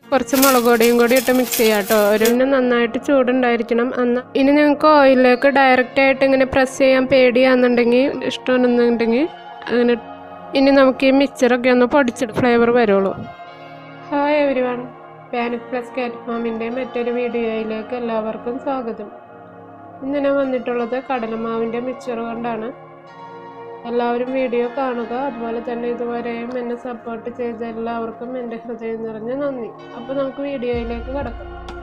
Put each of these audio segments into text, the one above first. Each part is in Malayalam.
കുറച്ച് മുളക് പൊടിയും കൂടി ഇട്ട് മിക്സ് ചെയ്യാം കേട്ടോ ഒരു നന്നായിട്ട് ചൂടുണ്ടായിരിക്കണം അന്ന് ഇനി നിങ്ങൾക്ക് ഓയിലിലേക്ക് ഡയറക്റ്റ് ആയിട്ട് ഇങ്ങനെ പ്രസ് ചെയ്യാൻ പേടിയാന്നുണ്ടെങ്കിൽ ഇഷ്ടമാണെന്നുണ്ടെങ്കിൽ അങ്ങനെ ഇനി നമുക്ക് ഈ മിക്സറൊക്കെ ഒന്ന് പൊടിച്ചിട്ട് ഫ്ലേവർ വരുള്ളൂ hi everyone panic plus cat ഫാമിൻ്റെ മറ്റൊരു വീഡിയോയിലേക്ക് എല്ലാവർക്കും സ്വാഗതം ഇന്ന് ഞാൻ വന്നിട്ടുള്ളത് കടലമാവിൻ്റെ മിക്സർ കൊണ്ടാണ് എല്ലാവരും വീഡിയോ കാണുക അതുപോലെ തന്നെ ഇതുവരെയും എന്നെ സപ്പോർട്ട് ചെയ്ത എല്ലാവർക്കും എൻ്റെ ഹൃദയം നിറഞ്ഞ നന്ദി അപ്പോൾ നമുക്ക് വീഡിയോയിലേക്ക് കടക്കാം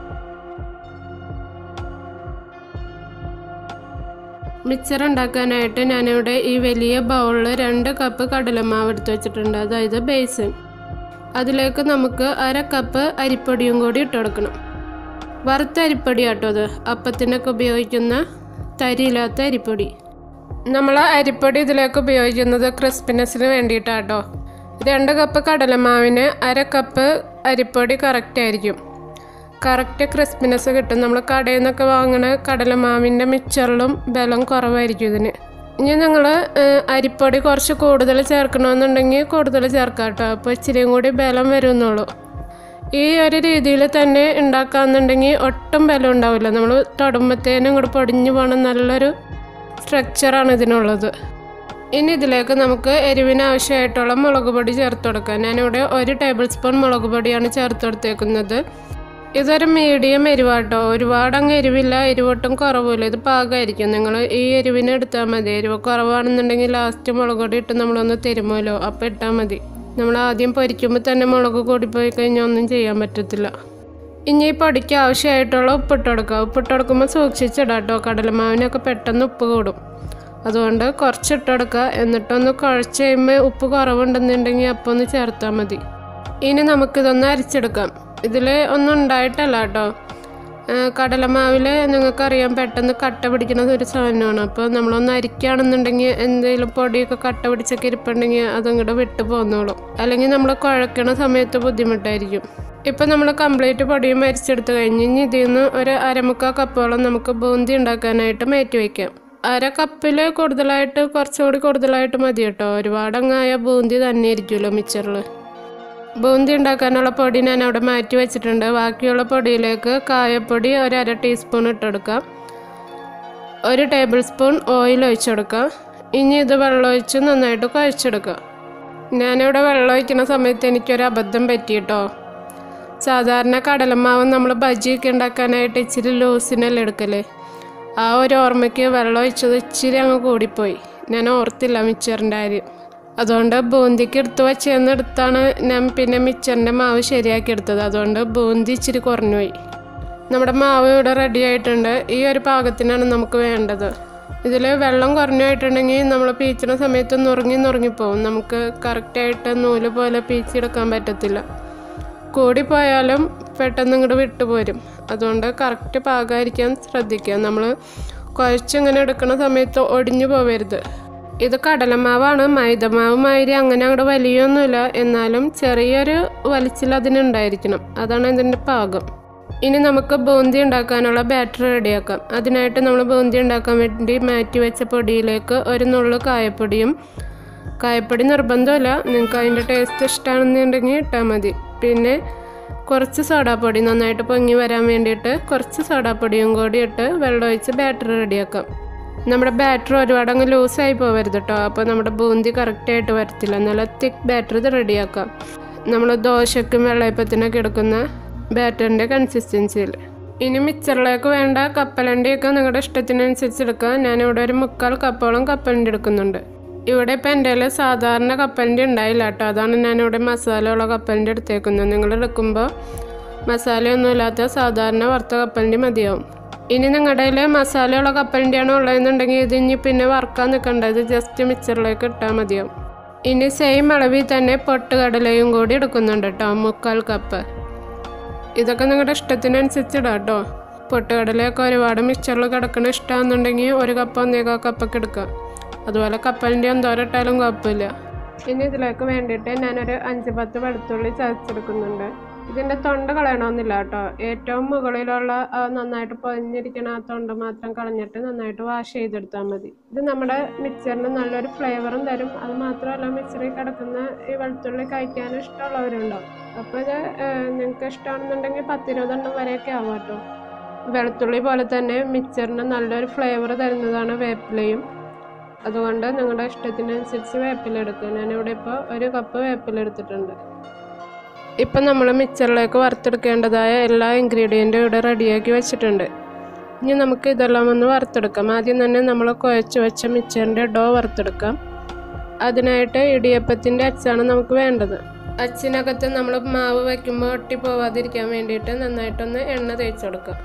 മിക്സർ ഉണ്ടാക്കാനായിട്ട് ഞാനിവിടെ ഈ വലിയ ബൗളിൽ രണ്ട് കപ്പ് കടലമാവ് എടുത്ത് വെച്ചിട്ടുണ്ട് അതായത് ബേസൻ അതിലേക്ക് നമുക്ക് അര കപ്പ് അരിപ്പൊടിയും കൂടി ഇട്ട് കൊടുക്കണം വറുത്ത അരിപ്പൊടി ആട്ടോ അത് അപ്പത്തിനൊക്കെ ഉപയോഗിക്കുന്ന തരിയില്ലാത്ത അരിപ്പൊടി നമ്മൾ അരിപ്പൊടി ഇതിലേക്ക് ഉപയോഗിക്കുന്നത് ക്രിസ്പിനെസ്സിന് വേണ്ടിയിട്ടാട്ടോ രണ്ട് കപ്പ് കടലമാവിന് അര കപ്പ് അരിപ്പൊടി കറക്റ്റ് ആയിരിക്കും കറക്റ്റ് ക്രിസ്പിനെസ് കിട്ടും നമ്മൾ കടയിൽ നിന്നൊക്കെ വാങ്ങണ കടലമാവിൻ്റെ മിക്സറിലും ബലം കുറവായിരിക്കും ഇതിന് ഇനി നിങ്ങൾ അരിപ്പൊടി കുറച്ച് കൂടുതൽ ചേർക്കണമെന്നുണ്ടെങ്കിൽ കൂടുതൽ ചേർക്കാം കേട്ടോ അപ്പോൾ ഇച്ചിരിയും കൂടി ബലം വരുമെന്നുള്ളൂ ഈ ഒരു രീതിയിൽ തന്നെ ഉണ്ടാക്കാമെന്നുണ്ടെങ്കിൽ ഒട്ടും ബലം ഉണ്ടാവില്ല നമ്മൾ തൊടുമ്പത്തേനും കൂടെ പൊടിഞ്ഞു പോകണം നല്ലൊരു സ്ട്രക്ചറാണ് ഇതിനുള്ളത് ഇനി ഇതിലേക്ക് നമുക്ക് എരിവിന് ആവശ്യമായിട്ടുള്ള മുളക് പൊടി ചേർത്ത് കൊടുക്കാം ഞാനിവിടെ ഒരു ടേബിൾ സ്പൂൺ മുളക് പൊടിയാണ് ചേർത്ത് കൊടുത്തേക്കുന്നത് ഇതൊരു മീഡിയം എരിവാട്ടോ ഒരുപാട് അങ്ങ് എരിവില്ല എരിവൊട്ടും കുറവില്ല ഇത് പാകമായിരിക്കും നിങ്ങൾ ഈ എരിവിന് എടുത്താൽ മതി എരിവ് കുറവാണെന്നുണ്ടെങ്കിൽ ലാസ്റ്റ് മുളക് പൊടി ഇട്ട് നമ്മളൊന്ന് തരുമല്ലോ അപ്പോൾ ഇട്ടാൽ മതി നമ്മൾ ആദ്യം പൊരിക്കുമ്പോൾ തന്നെ മുളക് കൂടിപ്പോയി കഴിഞ്ഞാൽ ഒന്നും ചെയ്യാൻ പറ്റത്തില്ല ഇനി ഈ പൊടിക്ക് ആവശ്യമായിട്ടുള്ള ഉപ്പിട്ട് കൊടുക്കുക ഉപ്പിട്ട് കൊടുക്കുമ്പോൾ സൂക്ഷിച്ചിടാം കേട്ടോ കടലമാവിനൊക്കെ പെട്ടെന്ന് ഉപ്പ് കൂടും അതുകൊണ്ട് കുറച്ചിട്ട് കൊടുക്കുക എന്നിട്ടൊന്ന് കുഴച്ച് കഴിയുമ്പോൾ ഉപ്പ് കുറവുണ്ടെന്നുണ്ടെങ്കിൽ അപ്പോൾ ഒന്ന് ചേർത്താൽ മതി ഇനി നമുക്കിതൊന്ന് അരച്ചെടുക്കാം ഇതിൽ ഒന്നും ഉണ്ടായിട്ടല്ല കേട്ടോ കടലമാവിൽ നിങ്ങൾക്കറിയാം പെട്ടെന്ന് കട്ട പിടിക്കുന്ന ഒരു സാധനമാണ് അപ്പോൾ നമ്മളൊന്ന് അരിക്കുകയാണെന്നുണ്ടെങ്കിൽ എന്തെങ്കിലും പൊടിയൊക്കെ കട്ട പിടിച്ചൊക്കെ ഇരിപ്പുണ്ടെങ്കിൽ അതങ്ങോട്ട് വിട്ടു പോന്നോളും അല്ലെങ്കിൽ നമ്മൾ കുഴക്കണ സമയത്ത് ബുദ്ധിമുട്ടായിരിക്കും ഇപ്പം നമ്മൾ കംപ്ലീറ്റ് പൊടിയും അരിച്ചെടുത്ത് കഴിഞ്ഞ് ഇനി ഇതിൽ നിന്ന് ഒരു അരമുക്കാൽ കപ്പോളം നമുക്ക് ബൂന്തി ഉണ്ടാക്കാനായിട്ട് മാറ്റി വയ്ക്കാം അര കപ്പിൽ കൂടുതലായിട്ട് കുറച്ചുകൂടി കൂടുതലായിട്ട് മതി കേട്ടോ ഒരുപാടങ്ങായ ബൂന്തി തന്നെ ആയിരിക്കുമല്ലോ മിച്ചറിൽ ബൂന്തി ഉണ്ടാക്കാനുള്ള പൊടി ഞാൻ അവിടെ മാറ്റി വെച്ചിട്ടുണ്ട് ബാക്കിയുള്ള പൊടിയിലേക്ക് കായപ്പൊടി ഒരു അര ടീസ്പൂൺ ഇട്ടെടുക്കാം ഒരു ടേബിൾ സ്പൂൺ ഓയിൽ ഒഴിച്ചെടുക്കാം ഇനി ഇത് വെള്ളമൊഴിച്ച് നന്നായിട്ട് കുഴച്ചെടുക്കുക ഞാനിവിടെ വെള്ളം ഒഴിക്കുന്ന സമയത്ത് എനിക്കൊരു അബദ്ധം പറ്റിയിട്ടോ സാധാരണ കടലമാവ് നമ്മൾ ബജിയൊക്കെ ഉണ്ടാക്കാനായിട്ട് ഇച്ചിരി ലൂസിനല്ലേ എടുക്കല് ആ ഒരു ഓർമ്മയ്ക്ക് വെള്ളം ഒഴിച്ചത് ഇച്ചിരി അങ്ങ് കൂടിപ്പോയി ഞാൻ ഓർത്തില്ല മിച്ചറിൻ്റെ കാര്യം അതുകൊണ്ട് ബൂന്തിക്ക് എടുത്ത് വെച്ചെന്ന് എടുത്താണ് ഞാൻ പിന്നെ മിച്ചറിൻ്റെ മാവ് ശരിയാക്കി എടുത്തത് അതുകൊണ്ട് ബൂന്തി ഇച്ചിരി കുറഞ്ഞുപോയി നമ്മുടെ മാവ് ഇവിടെ റെഡി ആയിട്ടുണ്ട് ഈ ഒരു പാകത്തിനാണ് നമുക്ക് വേണ്ടത് ഇതിൽ വെള്ളം കുറഞ്ഞായിട്ടുണ്ടെങ്കിൽ നമ്മൾ പീച്ചുന്ന സമയത്ത് നുറുങ്ങി നുറുങ്ങിപ്പോവും നമുക്ക് കറക്റ്റായിട്ട് നൂല് പോലെ പീച്ചെടുക്കാൻ പറ്റത്തില്ല കൂടിപ്പോയാലും പെട്ടെന്ന് ഇങ്ങോട്ട് വിട്ടുപോരും അതുകൊണ്ട് കറക്റ്റ് പാകമായിരിക്കാൻ ശ്രദ്ധിക്കുക നമ്മൾ കുഴച്ചിങ്ങനെ എടുക്കുന്ന സമയത്ത് ഒടിഞ്ഞു പോവരുത് ഇത് കടലമാവാണ് മൈദമാവ് മാതിരി അങ്ങനെ അങ്ങോട്ട് വലിയൊന്നുമില്ല എന്നാലും ചെറിയൊരു വലിച്ചിൽ അതിനുണ്ടായിരിക്കണം അതാണ് ഇതിൻ്റെ പാകം ഇനി നമുക്ക് ബൂന്തി ഉണ്ടാക്കാനുള്ള ബാറ്റർ റെഡിയാക്കാം അതിനായിട്ട് നമ്മൾ ബൂന്തി ഉണ്ടാക്കാൻ വേണ്ടി മാറ്റി വെച്ച പൊടിയിലേക്ക് ഒരു നുള്ളു കായപ്പൊടിയും കായപ്പൊടി നിർബന്ധമല്ല നിങ്ങൾക്ക് അതിൻ്റെ ടേസ്റ്റ് ഇഷ്ടമാണെന്നുണ്ടെങ്കിൽ ഇട്ടാൽ മതി പിന്നെ കുറച്ച് സോഡാപ്പൊടി നന്നായിട്ട് പൊങ്ങി വരാൻ വേണ്ടിയിട്ട് കുറച്ച് സോഡാപ്പൊടിയും കൂടി ഇട്ട് വെള്ളമൊഴിച്ച് ബാറ്റർ റെഡിയാക്കാം നമ്മുടെ ബാറ്റർ ഒരുപാട് അങ്ങ് ലൂസായി പോകരുത് കേട്ടോ അപ്പോൾ നമ്മുടെ ബൂന്തി കറക്റ്റായിട്ട് വരത്തില്ല നല്ല തിക്ക് ബാറ്റർ ഇത് റെഡിയാക്കാം നമ്മൾ ദോശയ്ക്കും വെള്ളയപ്പത്തിനൊക്കെ എടുക്കുന്ന ബാറ്ററിൻ്റെ കൺസിസ്റ്റൻസിയിൽ ഇനി മിക്സറിലേക്ക് വേണ്ട കപ്പലണ്ടിയൊക്കെ നിങ്ങളുടെ ഇഷ്ടത്തിനനുസരിച്ച് എടുക്കുക ഞാനിവിടെ ഒരു മുക്കാൽ കപ്പോളം കപ്പലണ്ടി എടുക്കുന്നുണ്ട് ഇവിടെ ഇപ്പം എൻ്റെ കയ്യിൽ സാധാരണ കപ്പലണ്ടി ഉണ്ടായില്ല കേട്ടോ അതാണ് ഞാനിവിടെ മസാലയുള്ള കപ്പലണ്ടി എടുത്തേക്കുന്നത് നിങ്ങൾ എടുക്കുമ്പോൾ മസാലയൊന്നും ഇല്ലാത്ത സാധാരണ വറുത്ത കപ്പലണ്ടി മതിയാവും ഇനി നിങ്ങളുടെ കയ്യിൽ മസാലയുള്ള കപ്പലണ്ടിയാണ് ഉള്ളതെന്നുണ്ടെങ്കിൽ ഇത് ഇനി പിന്നെ വറുക്കാൻ നിൽക്കണ്ട ഇത് ജസ്റ്റ് മിക്സറിലേക്ക് ഇട്ടാൽ മതിയാവും ഇനി സെയിം അളവിൽ തന്നെ പൊട്ടുകടലയും കൂടി എടുക്കുന്നുണ്ട് കേട്ടോ മുക്കാൽ കപ്പ് ഇതൊക്കെ നിങ്ങളുടെ ഇഷ്ടത്തിനനുസരിച്ച് ഇടാം കേട്ടോ പൊട്ടുകടലയൊക്കെ ഒരുപാട് മിക്സറിൽ കിടക്കണ ഇഷ്ടമാണെന്നുണ്ടെങ്കിൽ ഒരു കപ്പ് ഒന്നേകാൽ കപ്പൊക്കെ എടുക്കാം അതുപോലെ കപ്പലിൻ്റെ എന്തോരിട്ടാലും കുഴപ്പമില്ല ഇനി ഇതിലേക്ക് വേണ്ടിയിട്ട് ഞാനൊരു അഞ്ച് പത്ത് വെളുത്തുള്ളി ചതച്ചെടുക്കുന്നുണ്ട് ഇതിൻ്റെ തൊണ്ട കളയണമെന്നില്ല കേട്ടോ ഏറ്റവും മുകളിലുള്ള ആ നന്നായിട്ട് പൊതിഞ്ഞിരിക്കണ ആ തൊണ്ട മാത്രം കളഞ്ഞിട്ട് നന്നായിട്ട് വാഷ് ചെയ്തെടുത്താൽ മതി ഇത് നമ്മുടെ മിക്സറിന് നല്ലൊരു ഫ്ലേവറും തരും അത് മാത്രമല്ല മിക്സറിൽ കിടക്കുന്ന ഈ വെളുത്തുള്ളി കഴിക്കാനും ഇഷ്ടമുള്ളവരുണ്ടാവും അപ്പോൾ ഇത് നിങ്ങൾക്ക് ഇഷ്ടമാണെന്നുണ്ടെങ്കിൽ പത്തിരുപതെണ്ണം വരെയൊക്കെ ആവും കേട്ടോ വെളുത്തുള്ളി പോലെ തന്നെ മിക്സറിന് നല്ലൊരു ഫ്ലേവർ തരുന്നതാണ് വേപ്പിലയും അതുകൊണ്ട് നിങ്ങളുടെ ഇഷ്ടത്തിനനുസരിച്ച് വേപ്പില എടുക്കുക ഞാനിവിടെ ഇപ്പോൾ ഒരു കപ്പ് വേപ്പില എടുത്തിട്ടുണ്ട് ഇപ്പം നമ്മൾ മിക്സറിലേക്ക് വറുത്തെടുക്കേണ്ടതായ എല്ലാ ഇൻഗ്രീഡിയൻറ്റും ഇവിടെ റെഡിയാക്കി വെച്ചിട്ടുണ്ട് ഇനി നമുക്ക് ഇതെല്ലാം ഒന്ന് വറുത്തെടുക്കാം ആദ്യം തന്നെ നമ്മൾ കുഴച്ച് വെച്ച മിക്സറിൻ്റെ ഡോ വറുത്തെടുക്കാം അതിനായിട്ട് ഇടിയപ്പത്തിൻ്റെ അച്ചാണ് നമുക്ക് വേണ്ടത് അച്ചിനകത്ത് നമ്മൾ മാവ് വയ്ക്കുമ്പോൾ ഒട്ടി പോവാതിരിക്കാൻ വേണ്ടിയിട്ട് നന്നായിട്ടൊന്ന് എണ്ണ തേച്ച് കൊടുക്കാം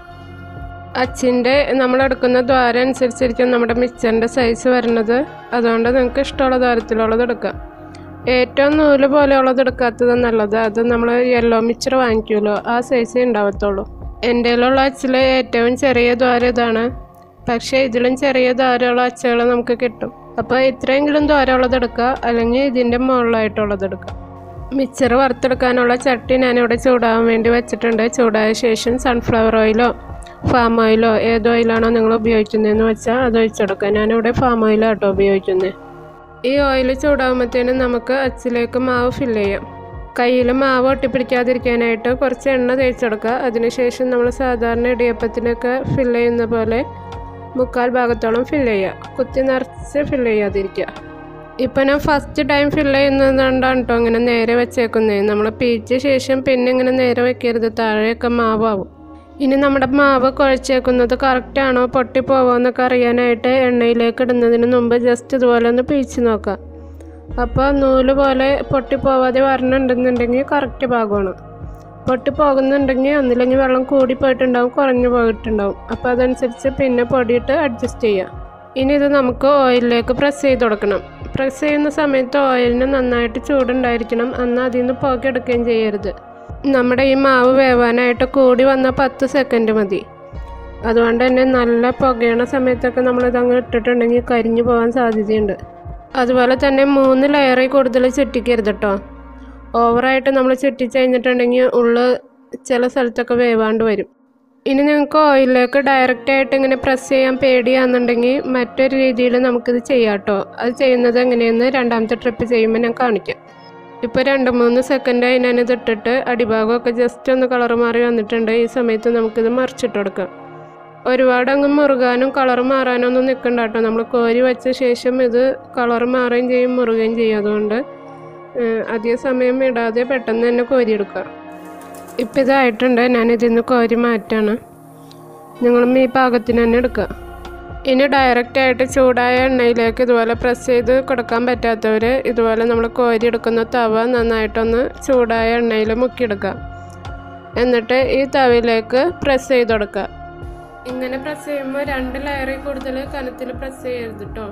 അച്ചിൻ്റെ നമ്മളെടുക്കുന്ന ദ്വാരം അനുസരിച്ചിരിക്കും നമ്മുടെ മിക്സറിൻ്റെ സൈസ് വരുന്നത് അതുകൊണ്ട് നിങ്ങൾക്ക് ഇഷ്ടമുള്ള ദ്വാരത്തിലുള്ളത് എടുക്കാം ഏറ്റവും നൂല് പോലെയുള്ളത് എടുക്കാത്തത് നല്ലത് അത് നമ്മൾ യെല്ലോ മിക്സർ വാങ്ങിക്കുമല്ലോ ആ സൈസേ ഉണ്ടാവത്തുള്ളൂ എൻ്റെ കയ്യിലുള്ള അച്ചിൽ ഏറ്റവും ചെറിയ ദ്വാരം ഇതാണ് പക്ഷേ ഇതിലും ചെറിയ ദ്വാരമുള്ള അച്ചുകൾ നമുക്ക് കിട്ടും അപ്പോൾ ഇത്രയെങ്കിലും ദ്വാരമുള്ളത് എടുക്കുക അല്ലെങ്കിൽ ഇതിൻ്റെ മുകളിലായിട്ടുള്ളത് എടുക്കുക മിക്സർ വറുത്തെടുക്കാനുള്ള ചട്ടി ഞാനിവിടെ ചൂടാകാൻ വേണ്ടി വെച്ചിട്ടുണ്ട് ചൂടായ ശേഷം സൺഫ്ലവർ ഓയിലോ ഫാം ഓയിലോ ഏത് ഓയിലാണോ നിങ്ങൾ ഉപയോഗിക്കുന്നതെന്ന് വെച്ചാൽ അത് ഒഴിച്ചെടുക്കുക ഞാനിവിടെ ഫാം ഓയിലാണ് കേട്ടോ ഉപയോഗിക്കുന്നത് ഈ ഓയിൽ ചൂടാകുമ്പോഴത്തേനും നമുക്ക് അച്ചിലേക്ക് മാവ് ഫില്ല് ചെയ്യാം കയ്യിൽ മാവ് ഒട്ടിപ്പിടിക്കാതിരിക്കാനായിട്ട് കുറച്ച് എണ്ണ തേച്ചെടുക്കുക അതിനുശേഷം നമ്മൾ സാധാരണ ഇടിയപ്പത്തിനൊക്കെ ഫില്ല് ചെയ്യുന്ന പോലെ മുക്കാൽ ഭാഗത്തോളം ഫില്ല് ചെയ്യുക കുത്തി നിറച്ച് ഫില്ല് ചെയ്യാതിരിക്കുക ഇപ്പം ഞാൻ ഫസ്റ്റ് ടൈം ഫില്ല് ചെയ്യുന്നതുകൊണ്ടാണ് കേട്ടോ ഇങ്ങനെ നേരെ വെച്ചേക്കുന്നത് നമ്മൾ പീച്ച ശേഷം പിന്നെ ഇങ്ങനെ നേരെ വെക്കരുത് താഴെയൊക്കെ മാവാവും ഇനി നമ്മുടെ മാവ് കുഴച്ചേക്കുന്നത് കറക്റ്റാണോ പൊട്ടിപ്പോവോ എന്നൊക്കെ അറിയാനായിട്ട് എണ്ണയിലേക്ക് ഇടുന്നതിന് മുമ്പ് ജസ്റ്റ് ഇതുപോലെ ഒന്ന് പീച്ച് നോക്കാം അപ്പോൾ നൂല് പോലെ പൊട്ടിപ്പോവാതെ വരണുണ്ടെന്നുണ്ടെങ്കിൽ കറക്റ്റ് ഭാഗമാണ് പൊട്ടിപ്പോകുന്നുണ്ടെങ്കിൽ ഒന്നില്ലെങ്കിൽ വെള്ളം കൂടി പോയിട്ടുണ്ടാവും കുറഞ്ഞു പോയിട്ടുണ്ടാവും അപ്പോൾ അതനുസരിച്ച് പിന്നെ പൊടിയിട്ട് അഡ്ജസ്റ്റ് ചെയ്യാം ഇനി ഇത് നമുക്ക് ഓയിലിലേക്ക് പ്രസ് ചെയ്ത് കൊടുക്കണം പ്രസ് ചെയ്യുന്ന സമയത്ത് ഓയിലിന് നന്നായിട്ട് ചൂടുണ്ടായിരിക്കണം എന്നാൽ അതിൽ നിന്ന് പുകയെടുക്കുകയും ചെയ്യരുത് നമ്മുടെ ഈ മാവ് വേവാനായിട്ട് കൂടി വന്ന പത്ത് സെക്കൻഡ് മതി അതുകൊണ്ട് തന്നെ നല്ല പുകയണ സമയത്തൊക്കെ നമ്മളിത് അങ്ങ് ഇട്ടിട്ടുണ്ടെങ്കിൽ കരിഞ്ഞു പോകാൻ സാധ്യതയുണ്ട് അതുപോലെ തന്നെ മൂന്ന് ലെയറിൽ കൂടുതൽ ചുറ്റിക്കരുത് കേട്ടോ ഓവറായിട്ട് നമ്മൾ ചുറ്റിച്ച് കഴിഞ്ഞിട്ടുണ്ടെങ്കിൽ ഉള്ളു ചില സ്ഥലത്തൊക്കെ വേവാണ്ട് വരും ഇനി നിങ്ങൾക്ക് ഓയിലിലേക്ക് ഡയറക്റ്റ് ആയിട്ട് ഇങ്ങനെ പ്രസ് ചെയ്യാൻ പേടിയാണെന്നുണ്ടെങ്കിൽ മറ്റൊരു രീതിയിൽ നമുക്കിത് ചെയ്യാം കേട്ടോ അത് ചെയ്യുന്നത് എങ്ങനെയെന്ന് രണ്ടാമത്തെ ട്രിപ്പ് ചെയ്യുമ്പോൾ ഞാൻ കാണിക്കാം ഇപ്പോൾ രണ്ട് മൂന്ന് സെക്കൻഡായി ഞാനിത് ഇട്ടിട്ട് അടിഭാഗമൊക്കെ ജസ്റ്റ് ഒന്ന് കളർ മാറി വന്നിട്ടുണ്ട് ഈ സമയത്ത് നമുക്കിത് മറിച്ചിട്ട് കൊടുക്കാം ഒരുപാട് അങ്ങ് മുറുകാനും കളർ മാറാനും ഒന്നും നിൽക്കണ്ട കേട്ടോ നമ്മൾ കോരി വെച്ച ശേഷം ഇത് കളർ മാറുകയും ചെയ്യും മുറുകയും ചെയ്യും അതുകൊണ്ട് ഏഹ്, അധിക സമയം ഇടാതെ പെട്ടെന്ന് തന്നെ കോരിയെടുക്കുക ഇപ്പം ഇതായിട്ടുണ്ട് ഞാനിതിൽ നിന്ന് കോരി മാറ്റാണ് നിങ്ങളും ഈ പാകത്തിന് തന്നെ എടുക്കുക ഇനി ഡയറക്റ്റ് ആയിട്ട് ചൂടായ എണ്ണയിലേക്ക് ഇതുപോലെ പ്രസ് ചെയ്ത് കൊടുക്കാൻ പറ്റാത്തവർ ഇതുപോലെ നമ്മൾ കോരി എടുക്കുന്ന തവ നന്നായിട്ടൊന്ന് ചൂടായ എണ്ണയിൽ മുക്കിയെടുക്കുക എന്നിട്ട് ഈ തവയിലേക്ക് പ്രസ് ചെയ്ത് കൊടുക്കുക ഇങ്ങനെ പ്രസ് ചെയ്യുമ്പോൾ രണ്ട് ലെയറിൽ കൂടുതൽ കനത്തിൽ പ്രസ് ചെയ്യരുത് കേട്ടോ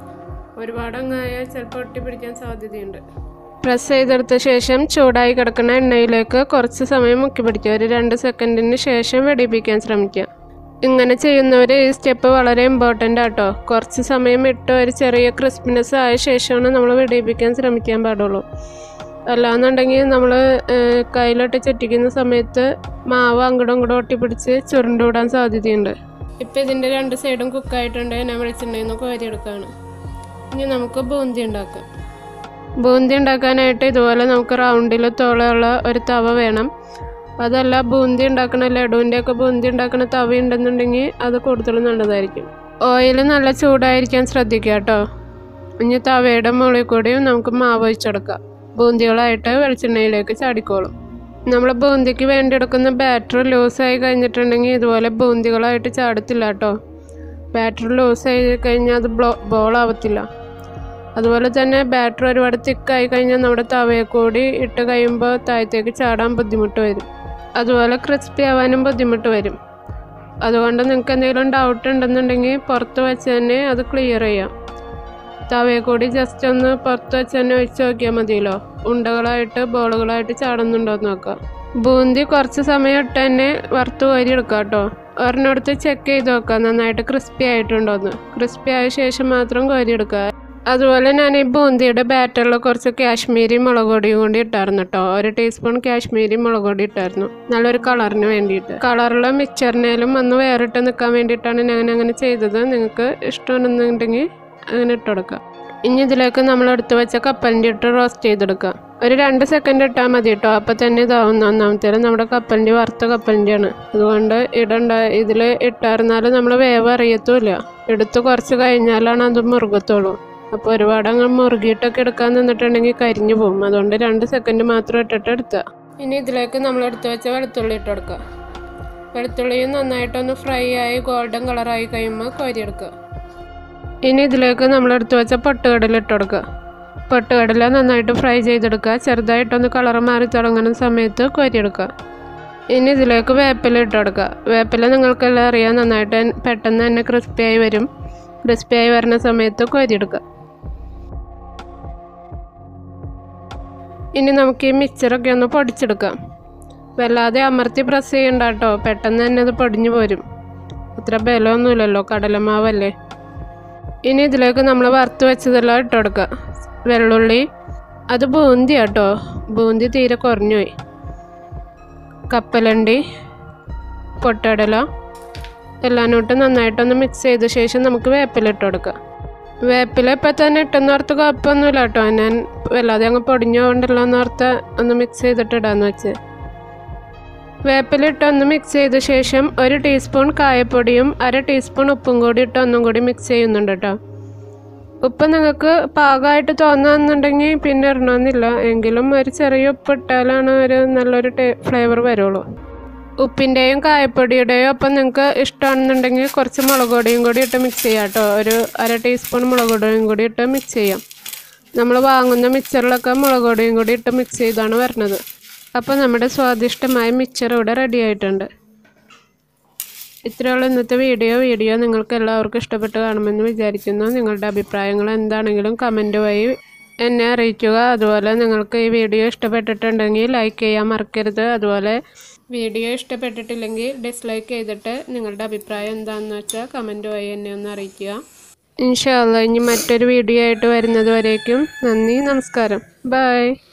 ഒരുപാട് അങ്ങായാൽ ചിലപ്പോൾ ഒട്ടിപ്പിടിക്കാൻ സാധ്യതയുണ്ട് പ്രസ് ചെയ്തെടുത്ത ശേഷം ചൂടായി കിടക്കുന്ന എണ്ണയിലേക്ക് കുറച്ച് സമയം മുക്കി പിടിക്കുക ഒരു രണ്ട് സെക്കൻഡിന് ശേഷം വെടിപ്പിക്കാൻ ശ്രമിക്കുക ഇങ്ങനെ ചെയ്യുന്നവർ ഈ സ്റ്റെപ്പ് വളരെ ഇമ്പോർട്ടൻ്റ് ആട്ടോ കുറച്ച് സമയം ഇട്ട് ഒരു ചെറിയ ക്രിസ്പിനെസ് ആയ ശേഷമാണ് നമ്മൾ വെടിപ്പിക്കാൻ ശ്രമിക്കാൻ പാടുള്ളൂ അല്ലാന്നുണ്ടെങ്കിൽ നമ്മൾ കയ്യിലിട്ട് ചുറ്റിക്കുന്ന സമയത്ത് മാവ് അങ്ങോട്ടും ഇങ്ങോട്ടും ഒട്ടിപ്പിടിച്ച് ചുരുണ്ടുവിടാൻ സാധ്യതയുണ്ട് ഇപ്പം ഇതിൻ്റെ രണ്ട് സൈഡും കുക്കായിട്ടുണ്ട് ഞാൻ വെളിച്ചെണ്ണയിൽ നിന്ന് കോരിയെടുക്കുകയാണ് ഇനി നമുക്ക് ബൂന്തി ഉണ്ടാക്കാം ബൂന്തി ഉണ്ടാക്കാനായിട്ട് ഇതുപോലെ നമുക്ക് റൗണ്ടിൽ തോളയുള്ള ഒരു തവ വേണം അതല്ല ബൂന്തി ഉണ്ടാക്കണ ലഡുവിൻ്റെ ഒക്കെ ബൂന്തി ഉണ്ടാക്കുന്ന തവ ഉണ്ടെന്നുണ്ടെങ്കിൽ അത് കൂടുതൽ നല്ലതായിരിക്കും ഓയിൽ നല്ല ചൂടായിരിക്കാൻ ശ്രദ്ധിക്കുക കേട്ടോ ഇനി തവയുടെ മുകളിൽ കൂടിയും നമുക്ക് മാവ് ഒഴിച്ചെടുക്കാം ബൂന്തികളായിട്ട് വെളിച്ചെണ്ണയിലേക്ക് ചാടിക്കോളും നമ്മൾ ബൂന്തിക്ക് വേണ്ടി എടുക്കുന്ന ബാറ്റർ ലൂസായി കഴിഞ്ഞിട്ടുണ്ടെങ്കിൽ ഇതുപോലെ ബൂന്തികളായിട്ട് ചാടത്തില്ല കേട്ടോ ബാറ്റർ ലൂസായി കഴിഞ്ഞാൽ അത് ബ്ലോ ബോളാവത്തില്ല അതുപോലെ തന്നെ ബാറ്റർ ഒരുപാട് തിക്കായി കഴിഞ്ഞാൽ നമ്മുടെ തവയെ കൂടി ഇട്ട് കഴിയുമ്പോൾ താഴത്തേക്ക് ചാടാൻ ബുദ്ധിമുട്ട് വരും അതുപോലെ ക്രിസ്പി ആവാനും ബുദ്ധിമുട്ട് വരും അതുകൊണ്ട് നിങ്ങൾക്ക് എന്തെങ്കിലും ഡൗട്ട് ഉണ്ടെന്നുണ്ടെങ്കിൽ പുറത്ത് വെച്ച് തന്നെ അത് ക്ലിയർ ചെയ്യാം തവയെ കൂടി ജസ്റ്റ് ഒന്ന് പുറത്ത് വെച്ച് തന്നെ ഒഴിച്ച് നോക്കിയാൽ മതിയല്ലോ ഉണ്ടകളായിട്ട് ബോളുകളായിട്ട് ചാടുന്നുണ്ടോ എന്ന് നോക്കാം ബൂന്തി കുറച്ച് സമയം ഇട്ട് തന്നെ വറുത്ത് കോരി എടുക്കാം കേട്ടോ ഒരെണ്ണെടുത്ത് ചെക്ക് ചെയ്ത് നോക്കാം നന്നായിട്ട് ക്രിസ്പി ആയിട്ടുണ്ടോയെന്ന് ക്രിസ്പി ആയ ശേഷം മാത്രം കോരി എടുക്കുക അതുപോലെ ഞാൻ ഈ ബൂന്തിയുടെ ബാറ്ററിൽ കുറച്ച് കാശ്മീരി മുളക് പൊടിയും കൂടി ഇട്ടായിരുന്നു കേട്ടോ ഒരു ടീസ്പൂൺ കാശ്മീരി മുളക് പൊടി ഇട്ടായിരുന്നു നല്ലൊരു കളറിന് വേണ്ടിയിട്ട് കളറിൽ മിക്സറിനേലും ഒന്ന് വേറിട്ട് നിൽക്കാൻ വേണ്ടിയിട്ടാണ് ഞാൻ അങ്ങനെ ചെയ്തത് നിങ്ങൾക്ക് ഇഷ്ടമാണെന്നുണ്ടെങ്കിൽ അങ്ങനെ ഇട്ട് കൊടുക്കാം ഇനി ഇതിലേക്ക് നമ്മൾ എടുത്ത് വെച്ച കപ്പലിൻ്റെ ഇട്ട് റോസ്റ്റ് ചെയ്തെടുക്കാം ഒരു രണ്ട് സെക്കൻഡ് ഇട്ടാൽ മതി കേട്ടോ അപ്പം തന്നെ ഇതാവുന്ന ഒന്നാമത്തേലും നമ്മുടെ കപ്പലിൻ്റെ വറുത്ത കപ്പലിൻ്റെയാണ് അതുകൊണ്ട് ഇടണ്ട ഇതിൽ ഇട്ടായിരുന്നാൽ നമ്മൾ വേവ് അറിയത്തുമില്ല എടുത്ത് കുറച്ച് കഴിഞ്ഞാലാണ് അത് മുറുകത്തുള്ളൂ അപ്പോൾ ഒരുപാട് അങ്ങ് മുറുകിയിട്ടൊക്കെ എടുക്കാൻ നിന്നിട്ടുണ്ടെങ്കിൽ കരിഞ്ഞു പോകും അതുകൊണ്ട് രണ്ട് സെക്കൻഡ് മാത്രം ഇട്ടിട്ട് എടുത്താൽ ഇനി ഇതിലേക്ക് നമ്മൾ എടുത്ത് വെച്ച വെളുത്തുള്ളി ഇട്ട് കൊടുക്കുക വെളുത്തുള്ളിയും നന്നായിട്ടൊന്ന് ഫ്രൈ ആയി ഗോൾഡൻ കളറായി കഴിയുമ്പോൾ കോരിയെടുക്കുക ഇനി ഇതിലേക്ക് നമ്മൾ എടുത്ത് വെച്ച പൊട്ടുകടല ഇട്ട് കൊടുക്കുക പൊട്ടുകടല നന്നായിട്ട് ഫ്രൈ ചെയ്തെടുക്കുക ചെറുതായിട്ടൊന്ന് കളർ മാറി തുടങ്ങുന്ന സമയത്ത് കോരിയെടുക്കുക ഇനി ഇതിലേക്ക് വേപ്പില ഇട്ട് കൊടുക്കുക വേപ്പില നിങ്ങൾക്കെല്ലാം അറിയാം നന്നായിട്ട് തന്നെ- പെട്ടെന്ന് തന്നെ ക്രിസ്പിയായി വരും ക്രിസ്പിയായി വരുന്ന സമയത്ത് കോരിയെടുക്കുക ഇനി നമുക്ക് ഈ മിക്സറൊക്കെ ഒന്ന് പൊടിച്ചെടുക്കാം വല്ലാതെ അമർത്തി പ്രസ് ചെയ്യണ്ട കേട്ടോ പെട്ടെന്ന് തന്നെ അത് പൊടിഞ്ഞു പോരും അത്ര ബലമൊന്നുമില്ലല്ലോ കടലമാവല്ലേ ഇനി ഇതിലേക്ക് നമ്മൾ വറുത്ത് വെച്ചതെല്ലാം ഇട്ട് കൊടുക്കുക വെള്ളുള്ളി അത് ബൂന്തി കേട്ടോ ബൂന്തി തീരെ കുറഞ്ഞുപോയി കപ്പലണ്ടി പൊട്ടടല എല്ലാം ഇട്ട് നന്നായിട്ടൊന്ന് മിക്സ് ചെയ്ത ശേഷം നമുക്ക് വേപ്പില ഇട്ട് കൊടുക്കുക വേപ്പില ഇപ്പം തന്നെ ഇട്ടെന്ന് ഓർത്ത് കുഴപ്പമൊന്നുമില്ല കേട്ടോ ഞാൻ വല്ലാതെ അങ്ങ് പൊടിഞ്ഞോണ്ടല്ലോ എന്ന് ഓർത്ത് ഒന്ന് മിക്സ് ചെയ്തിട്ട് ഇടാന്ന് വെച്ച് വേപ്പില ഇട്ട് ഒന്ന് മിക്സ് ചെയ്ത ശേഷം ഒരു ടീസ്പൂൺ കായപ്പൊടിയും അര ടീസ്പൂൺ ഉപ്പും കൂടി ഇട്ട് ഒന്നും കൂടി മിക്സ് ചെയ്യുന്നുണ്ട് കേട്ടോ ഉപ്പ് നിങ്ങൾക്ക് പാകമായിട്ട് തോന്നുന്നുണ്ടെങ്കിൽ പിന്നെ ഇടണമെന്നില്ല എങ്കിലും ഒരു ചെറിയ ഉപ്പ് ഇട്ടാലാണ് ഒരു നല്ലൊരു ടേ ഫ്ലേവർ വരുള്ളൂ ഉപ്പിൻ്റെയും കായപ്പൊടിയുടെയും ഒപ്പം നിങ്ങൾക്ക് ഇഷ്ടമാണെന്നുണ്ടെങ്കിൽ കുറച്ച് മുളക് പൊടിയും കൂടി ഇട്ട് മിക്സ് ചെയ്യാം കേട്ടോ ഒരു അര ടീസ്പൂൺ മുളക് പൊടിയും കൂടി ഇട്ട് മിക്സ് ചെയ്യാം നമ്മൾ വാങ്ങുന്ന മിക്സറിലൊക്കെ മുളക് പൊടിയും കൂടി ഇട്ട് മിക്സ് ചെയ്താണ് വരുന്നത് അപ്പോൾ നമ്മുടെ സ്വാദിഷ്ടമായ മിക്സർ ഇവിടെ റെഡി ആയിട്ടുണ്ട് ഇത്രയുള്ള ഇന്നത്തെ വീഡിയോ വീഡിയോ നിങ്ങൾക്ക് എല്ലാവർക്കും ഇഷ്ടപ്പെട്ട് കാണുമെന്ന് വിചാരിക്കുന്നു നിങ്ങളുടെ അഭിപ്രായങ്ങൾ എന്താണെങ്കിലും കമൻറ്റ് വഴി എന്നെ അറിയിക്കുക അതുപോലെ നിങ്ങൾക്ക് ഈ വീഡിയോ ഇഷ്ടപ്പെട്ടിട്ടുണ്ടെങ്കിൽ ലൈക്ക് ചെയ്യാൻ മറക്കരുത് അതുപോലെ വീഡിയോ ഇഷ്ടപ്പെട്ടിട്ടില്ലെങ്കിൽ ഡിസ്ലൈക്ക് ചെയ്തിട്ട് നിങ്ങളുടെ അഭിപ്രായം എന്താണെന്ന് വെച്ചാൽ കമൻറ്റ് വഴി എന്നെ ഒന്ന് അറിയിക്കുക ഇൻഷാല്ല ഇനി മറ്റൊരു വീഡിയോ ആയിട്ട് വരുന്നത് വരേക്കും നന്ദി നമസ്കാരം ബൈ